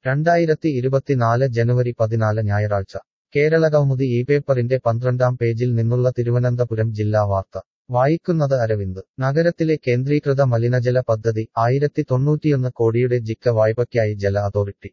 രണ്ടായിരത്തി ഇരുപത്തിനാല് ജനുവരി പതിനാല് ഞായറാഴ്ച കേരളകൗമുദി ഈ പേപ്പറിന്റെ പന്ത്രണ്ടാം പേജിൽ നിന്നുള്ള തിരുവനന്തപുരം ജില്ലാ വാർത്ത വായിക്കുന്നത് അരവിന്ദ് നഗരത്തിലെ കേന്ദ്രീകൃത മലിനജല പദ്ധതി ആയിരത്തി തൊണ്ണൂറ്റിയൊന്ന് കോടിയുടെ ജിക്ക വായ്പയ്ക്കായി ജല അതോറിറ്റി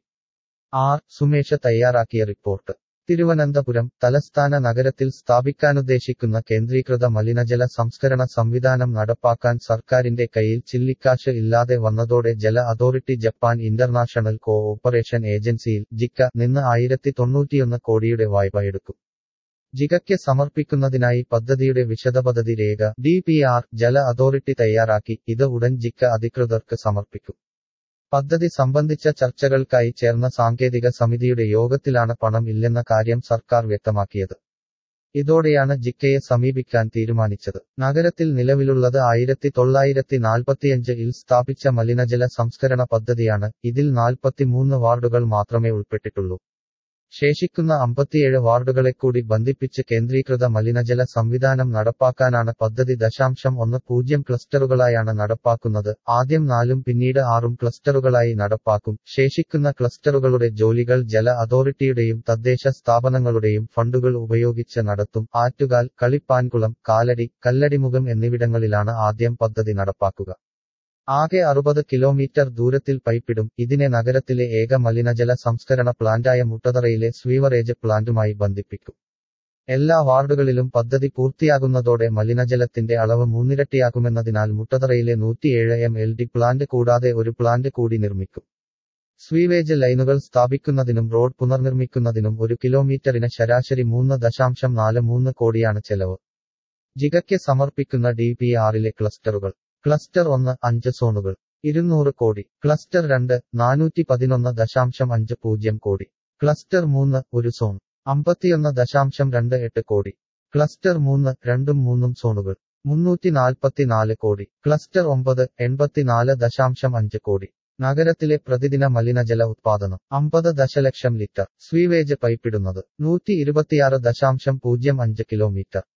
ആർ സുമേഷ് തയ്യാറാക്കിയ റിപ്പോർട്ട് തിരുവനന്തപുരം തലസ്ഥാന നഗരത്തിൽ സ്ഥാപിക്കാനുദ്ദേശിക്കുന്ന കേന്ദ്രീകൃത മലിനജല സംസ്കരണ സംവിധാനം നടപ്പാക്കാൻ സർക്കാരിന്റെ കയ്യിൽ ചില്ലിക്കാശ് ഇല്ലാതെ വന്നതോടെ ജല authority Japan international cooperation ഏജൻസിയിൽ ജിക്ക നിന്ന് ആയിരത്തി തൊണ്ണൂറ്റിയൊന്ന് കോടിയുടെ വായ്പ എടുക്കും ജികയ്ക്ക് സമർപ്പിക്കുന്നതിനായി പദ്ധതിയുടെ വിശദപദ്ധതി രേഖ ഡി പി ആർ ജല അതോറിറ്റി തയ്യാറാക്കി ഇത് ഉടൻ ജിക്ക അധികൃതർക്ക് സമർപ്പിക്കും പദ്ധതി സംബന്ധിച്ച ചർച്ചകൾക്കായി ചേർന്ന സാങ്കേതിക സമിതിയുടെ യോഗത്തിലാണ് പണം ഇല്ലെന്ന കാര്യം സർക്കാർ വ്യക്തമാക്കിയത് ഇതോടെയാണ് ജിക്കയെ സമീപിക്കാൻ തീരുമാനിച്ചത് നഗരത്തിൽ നിലവിലുള്ളത് ആയിരത്തി തൊള്ളായിരത്തി നാൽപ്പത്തിയഞ്ച് ഇൽ സ്ഥാപിച്ച മലിനജല സംസ്കരണ പദ്ധതിയാണ് ഇതിൽ നാൽപ്പത്തിമൂന്ന് വാർഡുകൾ മാത്രമേ ഉൾപ്പെട്ടിട്ടുള്ളൂ ശേഷിക്കുന്ന അമ്പത്തിയേഴ് വാർഡുകളെ കൂടി ബന്ധിപ്പിച്ച് കേന്ദ്രീകൃത മലിനജല സംവിധാനം നടപ്പാക്കാനാണ് പദ്ധതി ദശാംശം ഒന്ന് പൂജ്യം ക്ലസ്റ്ററുകളായാണ് നടപ്പാക്കുന്നത് ആദ്യം നാലും പിന്നീട് ആറും ക്ലസ്റ്ററുകളായി നടപ്പാക്കും ശേഷിക്കുന്ന ക്ലസ്റ്ററുകളുടെ ജോലികൾ ജല അതോറിറ്റിയുടെയും തദ്ദേശ സ്ഥാപനങ്ങളുടെയും ഫണ്ടുകൾ ഉപയോഗിച്ച് നടത്തും ആറ്റുകാൽ കളിപ്പാൻകുളം കാലടി കല്ലടിമുഖം എന്നിവിടങ്ങളിലാണ് ആദ്യം പദ്ധതി നടപ്പാക്കുക ആകെ അറുപത് കിലോമീറ്റർ ദൂരത്തിൽ പൈപ്പിടും ഇതിനെ നഗരത്തിലെ ഏക മലിനജല സംസ്കരണ പ്ലാന്റായ മുട്ടതറയിലെ സ്വീവറേജ് പ്ലാന്റുമായി ബന്ധിപ്പിക്കും എല്ലാ വാർഡുകളിലും പദ്ധതി പൂർത്തിയാകുന്നതോടെ മലിനജലത്തിന്റെ അളവ് മൂന്നിരട്ടിയാകുമെന്നതിനാൽ മുട്ടതറയിലെ നൂറ്റിയേഴ് എം എൽ ഡി പ്ലാന്റ് കൂടാതെ ഒരു പ്ലാന്റ് കൂടി നിർമ്മിക്കും സ്വീവേജ് ലൈനുകൾ സ്ഥാപിക്കുന്നതിനും റോഡ് പുനർനിർമ്മിക്കുന്നതിനും ഒരു കിലോമീറ്ററിന് ശരാശരി മൂന്ന് ദശാംശം നാല് മൂന്ന് കോടിയാണ് ചെലവ് ജിഗയ്ക്ക് സമർപ്പിക്കുന്ന ഡി പി ആറിലെ ക്ലസ്റ്ററുകൾ ക്ലസ്റ്റർ ഒന്ന് അഞ്ച് സോണുകൾ ഇരുന്നൂറ് കോടി ക്ലസ്റ്റർ രണ്ട് നാനൂറ്റി പതിനൊന്ന് ദശാംശം അഞ്ച് പൂജ്യം കോടി ക്ലസ്റ്റർ മൂന്ന് ഒരു സോൺ അമ്പത്തിയൊന്ന് ദശാംശം രണ്ട് എട്ട് കോടി ക്ലസ്റ്റർ മൂന്ന് രണ്ടും മൂന്നും സോണുകൾ മുന്നൂറ്റി നാൽപ്പത്തിനാല് കോടി ക്ലസ്റ്റർ ഒമ്പത് എൺപത്തിനാല് ദശാംശം അഞ്ച് കോടി നഗരത്തിലെ പ്രതിദിന മലിനജല ഉത്പാദനം അമ്പത് ദശലക്ഷം ലിറ്റർ സ്വീവേജ് പൈപ്പിടുന്നത് നൂറ്റി ഇരുപത്തിയാറ് ദശാംശം പൂജ്യം അഞ്ച് കിലോമീറ്റർ